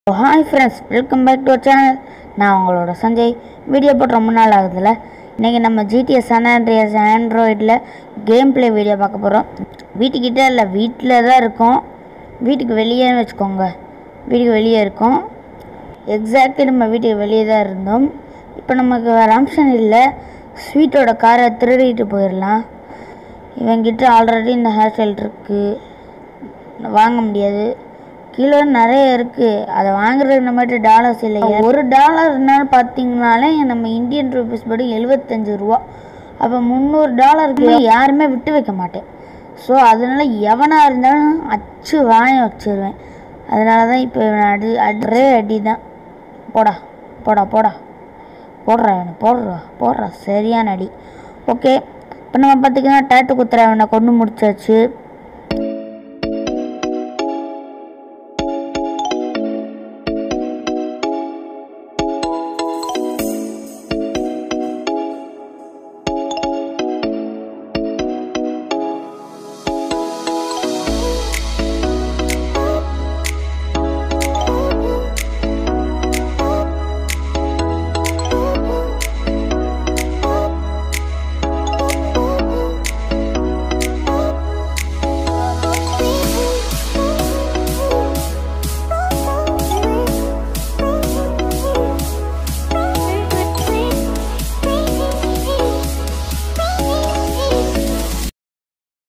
hi friends welcome back to channel நான் உங்களோட Sanjay video போட்டு ரொம்ப நாள் ஆகுதுல்ல இன்றைக்கி நம்ம ஜிடிஎஸ் San Andreas ஆண்ட்ராய்டில் கேம் ப்ளே வீடியோ பார்க்க போகிறோம் வீட்டுக்கிட்ட இல்லை வீட்டில் தான் இருக்கோம் வீட்டுக்கு வெளியேன்னு வச்சுக்கோங்க வீட்டுக்கு வெளியே இருக்கோம் எக்ஸாக்ட்லி நம்ம வீட்டுக்கு வெளியே தான் இருந்தோம் இப்போ நமக்கு வேறு ஆப்ஷன் இல்லை ஸ்வீட்டோட காரை திருடிட்டு போயிடலாம் இவங்கிட்ட ஆல்ரெடி இந்த ஹேர் ஸ்டைல் இருக்குது வாங்க முடியாது கீழே நிறைய இருக்குது அதை வாங்குறதுக்கு நம்மகிட்ட டாலர்ஸ் இல்லை ஒரு டாலர்னால பார்த்தீங்கனாலே நம்ம இந்தியன் ருபீஸ் படி எழுபத்தஞ்சு ரூபா அப்போ முந்நூறு டாலருக்கு யாருமே விட்டு வைக்க மாட்டேன் ஸோ அதனால எவனாக இருந்தாலும் அச்சு வாய வச்சிருவேன் அதனால தான் இப்போ இவனை அடி அடிரே அடி தான் போடா போடா போடா போடுறா இவனை போடுறா போடுறா சரியான அடி ஓகே இப்போ நம்ம பார்த்திங்கன்னா டேட்டு குத்துற அவனை கொண்டு முடிச்சாச்சு